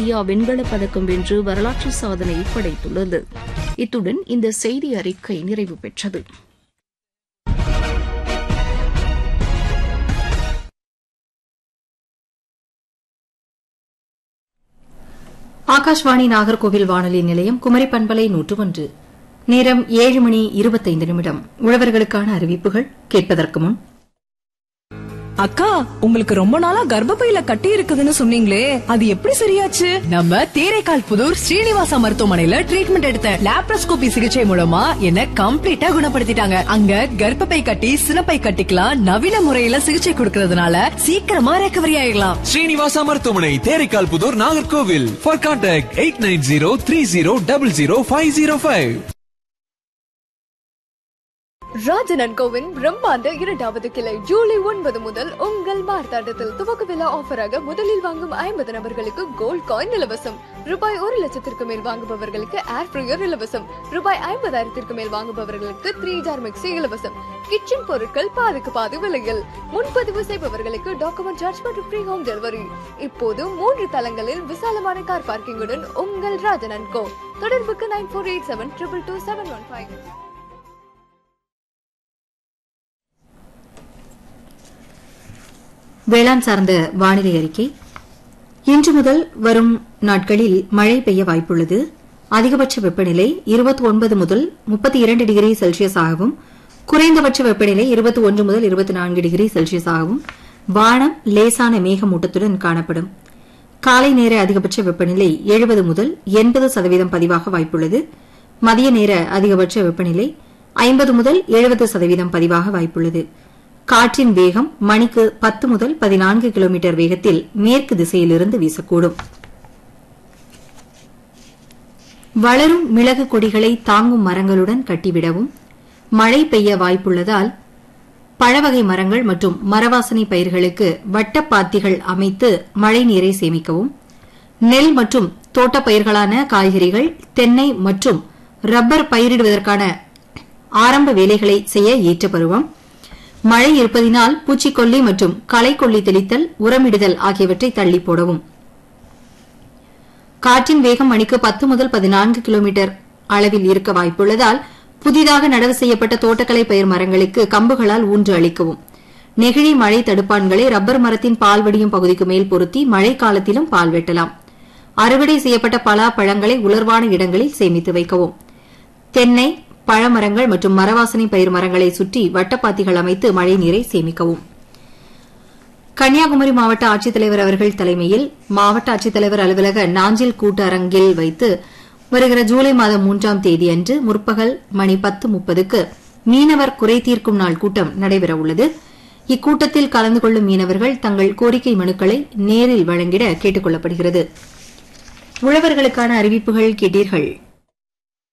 India வெண்கலப் பதக்கம் வென்று வரலாற்று சாதனை படைத்துள்ளது இத்துடன் இந்த செய்தி அறிக்கை நிறைவு பெற்றது ஆகாஷ்வாணி நாகர்கோவில் வானொலி நிலையம் குமரி பண்பலை நூற்று ஒன்று நேரம் ஏழு மணி இருபத்தைந்து நிமிடம் உழவர்களுக்கான அறிவிப்புகள் கேட்பதற்கு முன் அக்கா உங்களுக்கு ரொம்ப நாளா கர்ப்பப்பையில கட்டி இருக்குதுன்னு சொன்னீங்களே அது எப்படி சரியாச்சு நம்ம தேரைக்கால் புதூர் ஸ்ரீனிவாசா மருத்துவமனையில ட்ரீட்மெண்ட் எடுத்த லாப்ரோஸ்கோபி சிகிச்சை மூலமா என்ன கம்ப்ளீட்டா குணப்படுத்திட்டாங்க அங்க கர்ப்பப்பை கட்டி சினப்பை கட்டிக்கலாம் நவீன முறையில சிகிச்சை கொடுக்கறதுனால சீக்கிரமா ரெக்கவரி ஆயிடலாம் ஸ்ரீனிவாசா மருத்துவமனை Therekal Puthur Nagercoil for contact eight nine zero three zero double zero five zero five Rajan and கோவின் பிரம்மாண்ட இரண்டாவது கிளை ஜூலை ஒன்பது முதல் உங்கள் மார்த்தாண்டத்தில் துவக்க விழா ஆஃபராக முதலில் வாங்கும் ஐம்பது நபர்களுக்கு கோல்ட் காயின் இலவசம் ரூபாய் ஒரு லட்சத்திற்கு மேல் வாங்குபவர்களுக்கு ஏர் ஃப்ரையர் இலவசம் ரூபாய் ஐம்பதாயிரத்திற்கு மேல் வாங்குபவர்களுக்கு த்ரீ ஜார் மிக்சி இலவசம் கிச்சன் பொருட்கள் பாதிக்கு பாதி விலையில் முன்பதிவு செய்பவர்களுக்கு டாக்குமெண்ட் சார்ஜ் மற்றும் ஃப்ரீ ஹோம் டெலிவரி இப்போது மூன்று தளங்களில் விசாலமான கார் பார்க்கிங்குடன் உங்கள் ராஜன் அண்ட் கோ தொடர்புக்கு nine four eight seven triple two seven one five வேளாண் சார்ந்த வானிலை அறிக்கை இன்று முதல் வரும் நாட்களில் மழை பெய்ய வாய்ப்புள்ளது அதிகபட்ச வெப்பநிலை இருபத்தி ஒன்பது முதல் முப்பத்தி இரண்டு டிகிரி செல்சியஸாகவும் குறைந்தபட்ச வெப்பநிலை இருபத்தி ஒன்று முதல் இருபத்தி நான்கு டிகிரி செல்சியஸாகவும் வானம் லேசான மேகமூட்டத்துடன் காணப்படும் காலை நேர அதிகபட்ச வெப்பநிலை எழுபது முதல் எண்பது சதவீதம் பதிவாக வாய்ப்புள்ளது மதிய நேர அதிகபட்ச வெப்பநிலை ஐம்பது முதல் எழுபது சதவீதம் பதிவாக வாய்ப்புள்ளது காற்றின் வேகம் மணிக்கு பத்து முதல் பதினான்கு கிலோமீட்டர் வேகத்தில் மேற்கு திசையிலிருந்து வீசக்கூடும் வளரும் மிளகு கொடிகளை தாங்கும் மரங்களுடன் கட்டிவிடவும் மழை பெய்ய வாய்ப்புள்ளதால் பழவகை மரங்கள் மற்றும் மரவாசனை பயிர்களுக்கு வட்டப்பாத்திகள் அமைத்து மழை நீரை சேமிக்கவும் நெல் மற்றும் தோட்டப் பயிர்களான காய்கறிகள் தென்னை மற்றும் ரப்பர் பயிரிடுவதற்கான ஆரம்ப வேலைகளை செய்ய ஏற்ற பருவம் மழை இருப்பதினால் பூச்சிக்கொல்லி மற்றும் களைக்கொல்லி தெளித்தல் உரமிடுதல் ஆகியவற்றை தள்ளி போடவும் காற்றின் வேகம் மணிக்கு பத்து முதல் பதினான்கு கிலோமீட்டர் அளவில் இருக்க வாய்ப்புள்ளதால் புதிதாக நடவு செய்யப்பட்ட தோட்டக்கலை பயிர் மரங்களுக்கு கம்புகளால் ஊன்று அளிக்கவும் நெகிழி மழை தடுப்பான்களை ரப்பர் மரத்தின் பால் வடியும் பகுதிக்கு மேல் பொருத்தி மழை காலத்திலும் பால் வெட்டலாம் அறுவடை செய்யப்பட்ட பலா பழங்களை உலர்வான இடங்களில் சேமித்து வைக்கவும் தென்னை பழமரங்கள் மற்றும் மரவாசனை பயிர் மரங்களை சுற்றி வட்டப்பாத்திகள் அமைத்து மழை நீரை சேமிக்கவும் கன்னியாகுமரி மாவட்ட ஆட்சித்தலைவர் அவர்கள் தலைமையில் மாவட்ட ஆட்சித்தலைவர் அலுவலக நாஞ்சில் கூட்ட அரங்கில் வைத்து வருகிற ஜூலை மாதம் மூன்றாம் தேதி அன்று முற்பகல் மணி பத்து முப்பதுக்கு மீனவர் குறை தீர்க்கும் நாள் கூட்டம் நடைபெறவுள்ளது இக்கூட்டத்தில் கலந்து கொள்ளும் மீனவர்கள் தங்கள் கோரிக்கை மனுக்களை நேரில் வழங்கிட கேட்டுக் கொள்ளப்படுகிறது உழவர்களுக்கான அறிவிப்புகள் கேட்டீர்கள்